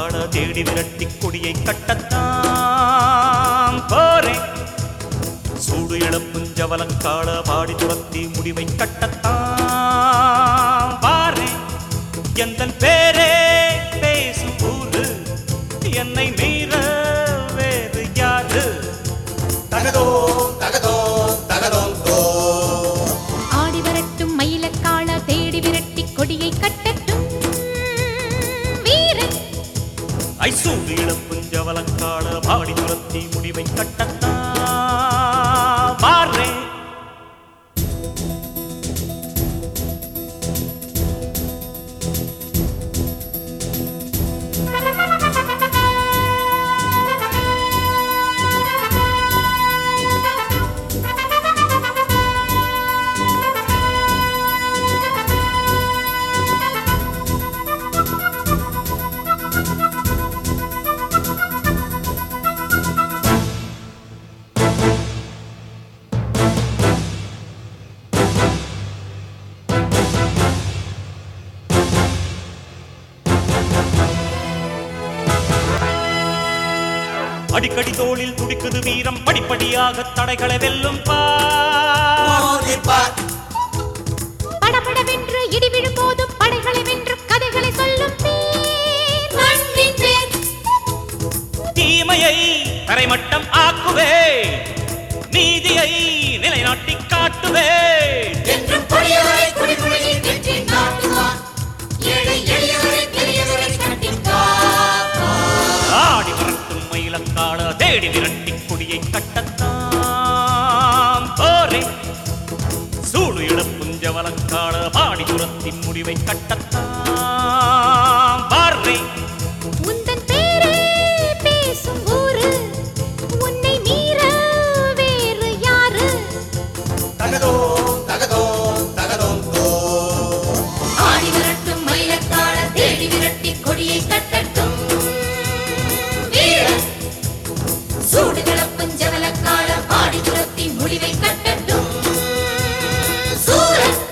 காண தேடி விரட்டி கொடியை கட்டத்தான் போறேன் சூடு இளப்புஞ்சவலங்காள பாடி துரத்தி முடிவை கட்டத்தான் பாரேன் எந்தன் பேரே பேசும் ஊரு என்னை மீற வேறு யாரு தகதோ தகதோ தகதோம் தோ ஆடி வரட்டும் மயிலக்காள தேடி விரட்டி கொடியை கட்டட்டும் வீரன் ஐசூடு இளப்புஞ்சவலங்காள பாடி துரத்தி முடிவை கட்டத்தான் பாரேன் அடிக்கடி தோளில் துடிக்குது வீரம் படிப்படியாக தடைகளை வெல்லும் பார் மோதிப்பார் படபடவென்று இடி விழும் போதும் படைகளை வென்று கதைகளை சொல்லும் வீர். மண்ணின் பேர் தீமையை தரைமட்டம் ஆக்குவே நீதியை நிலைநாட்டி காட்டுவே என்றும் கொடியவரை குடிமுறையில் வெற்றி நாட்டுவார் ஏழை எளியவரை பெரியவரை கட்டிக் காப்பார் ஆடி வரட்டும் மயிலக்காள தேடி விரட்டி கொடியை கட்டத்தான் போரே சூடு இளப்புஞ்சவலங்காள பாடி துரத்தின் முடிவை கட்டத்தான் பாரே உந்தன் பேரே பேசும் ஊரு உன்னை மீற வேறு யாரு தகதோ தகதோ தகதோம் தோ ஆடி வரட்டும் மயிலக்காள தேடி விரட்டி கொடியை கட்டட்டும் வீரன் சூடு கிளப்பும் ஜவலக்காள பாடி துரத்தி முடிவை கட்டட்டும் சூரன்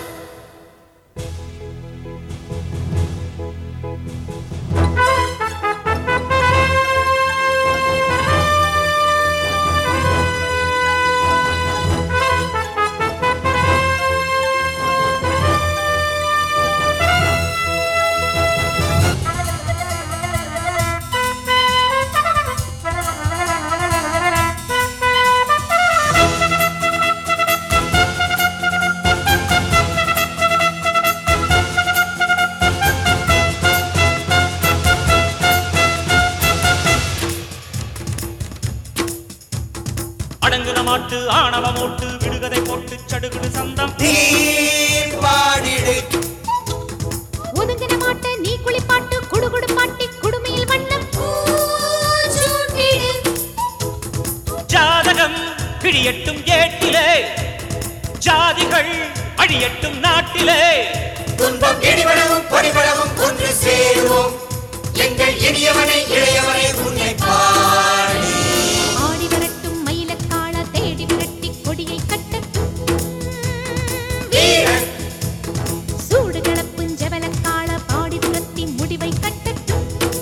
அடங்குன மாட்டு ஆணவ மூட்டு விடுகதை போட்டு சடுகுடு சந்தம் நீ பாடிடு ஒதுங்கின மாட்ட நீ குளிப்பாட்டு குடுகுடு பாட்டி குடுமையில் வண்ணம் பூச்சூட்டிடு. ஜாதகம் பிடியட்டும் ஏட்டிலே ஜாதிகள் அழியட்டும் நாட்டிலே துன்பம் இடிவளவும் பொடிவளவும் ஒன்று சேருவோம் எங்கள் இனியவனை இளையவனை உன்னை பாடி ஆடி வரட்டும் மயிலக்காள தேடி விரட்டி கொடியை கட்டட்டும் வீரன் சூடு கிளப்பும் ஜவலக்காள பாடி துரத்தி முடிவை கட்டட்டும்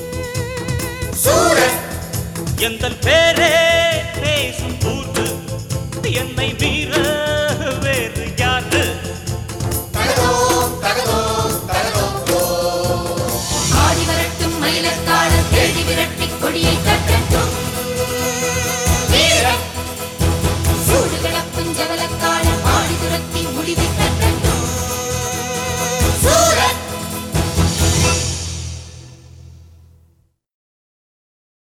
சூரன் எந்தன் பேரே பேசும் ஊர்வு என்னை மீற